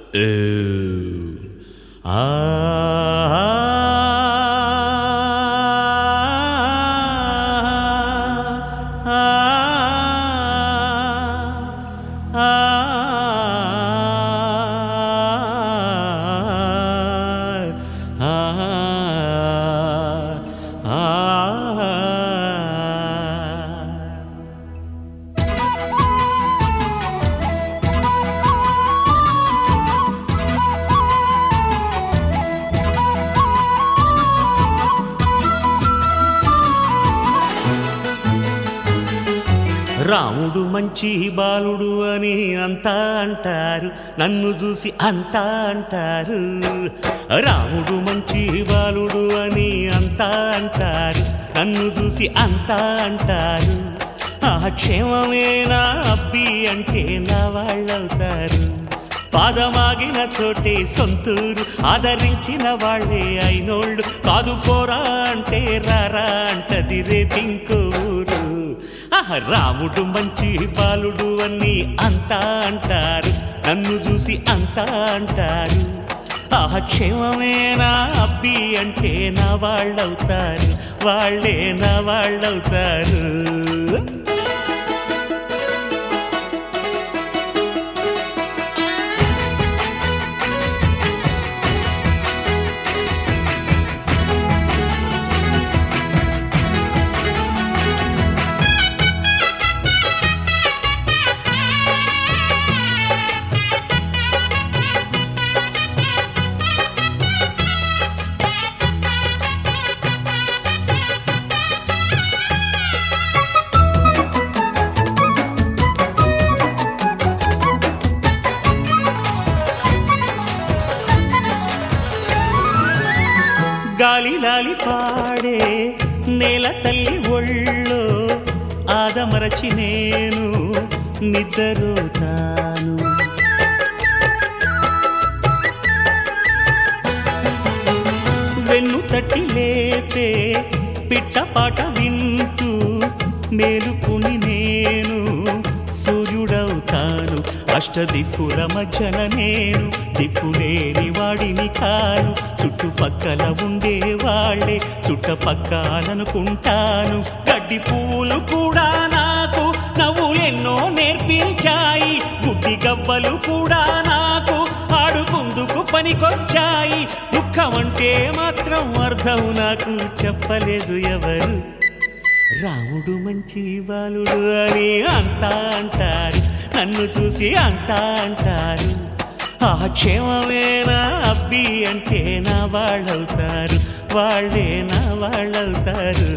రాముడు మంచి బాలుడు అని అంతా అంటారు నన్ను చూసి అంతా అంటారు రాముడు మంచి బాలుడు అని అంతా అంటారు నన్ను చూసి అంతా అంటారు ఆ క్షేమమేనా అబ్బి అంటే నా వాళ్ళవుతారు పాదమాగిన చోటే సొంతూరు ఆదరించిన వాళ్ళే అయినోళ్ళు కాదు పోరా అంటే రారా అంటది రేపింకో ఊరు ఆహ, రాముడు మంచి బాలుడు అని అంతా అంటారు నన్ను చూసి అంతా అంటారు ఆహ క్షేమమేనా అబ్బి అంటే నా వాళ్ళవుతారు వాళ్ళే నా వాళ్ళవుతారు గాలి లాలి పాడే నేల తల్లి ఒళ్ళో ఆదమరచి నేను నిద్రతాను వెన్ను తట్టి లేపే పిట్టపాట వింటూ మేలుకుని నేను సూర్యుడవుతాను అష్టదిక్కుల మధ్యన నేను దిక్కులేని వాడిని కాను చుట్టుపక్కల ఉండే వాళ్ళే చుట్టపక్కలనుకుంటాను గడ్డి పూలు కూడా నాకు నవ్వులెన్నో నేర్పించాయి గుడ్డి గవ్వలు కూడా నాకు ఆడుకుందుకు పనికొచ్చాయి దుఃఖమంటే మాత్రం అర్థం నాకు చెప్పలేదు ఎవరు రాముడు మంచి బాలుడు అని అంతా అంటారు నన్ను చూసి అంతా అంటారు ఆ క్షేమమేనా అబ్బి అంటే నా వాళ్ళవుతారు వాళ్ళే నా వాళ్ళవుతారు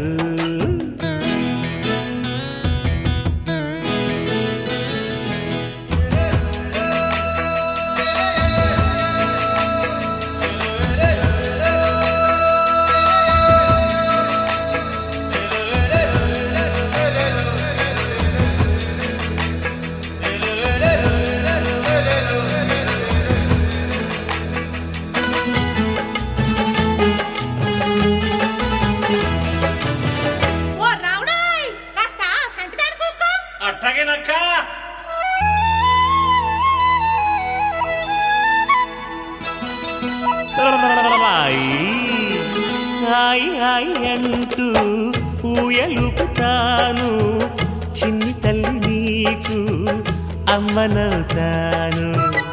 ఓ రావుడాయ్ కాస్త సంటిదారి చూసుకో అట్టగేనక్క హాయ్ హాయ్ అంటూ ఊయలుపుతాను చిన్ని తల్లి నీకు అమ్మనవుతాను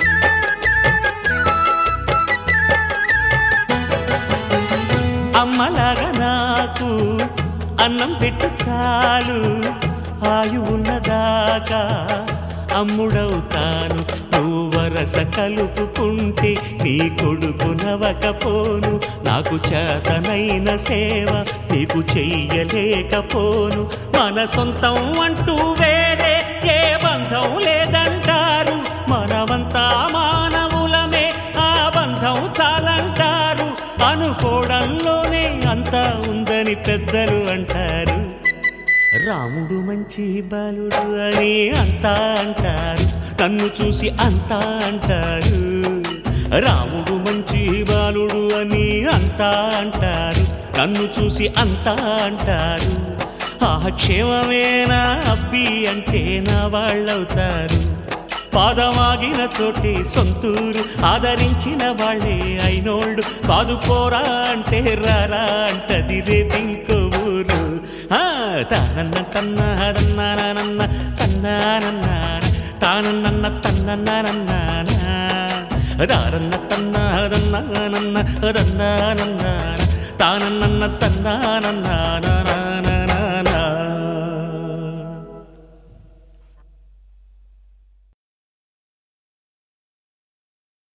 అమ్మలాగా నాకు అన్నం పెట్టు చాలు ఆయు ఉన్నదాకా అమ్ముడవుతాను నువ్వు వరస కలుపుకుంటే నీ కొడుకు నవకపోను నాకు చేతనైన సేవ నీకు చెయ్యలేకపోను మన సొంతం అంటూ వేరే ఏ బంధం లేదంటారు మనమంతా మానవులమే ఆ బంధం చాలంటారు అనుకోవడంలోనే అంతా ఉందని పెద్దలు అంటారు రాముడు మంచి బాలుడు అని అంతా అంటారు నన్ను చూసి అంతా అంటారు రాముడు మంచి బాలుడు అని అంతా అంటారు నన్ను చూసి అంతా అంటారు ఆ క్షేమమేనా అబ్బి అంటే నా వాళ్ళవుతారు పాదమాగిన చోటే సొంతూరు ఆదరించిన వాళ్ళే అయినోళ్ళు కాదు పోరా అంటే రారా అంటది రేపింకో ఊరు ఆ, తానన్న తన్నాదన్నానన్న తన్నానన్న తానన్న తన్నన్నానన్న దారన్న తన్నాదన్నానన్న దన్నానన్న తానన్న తన్నానన్న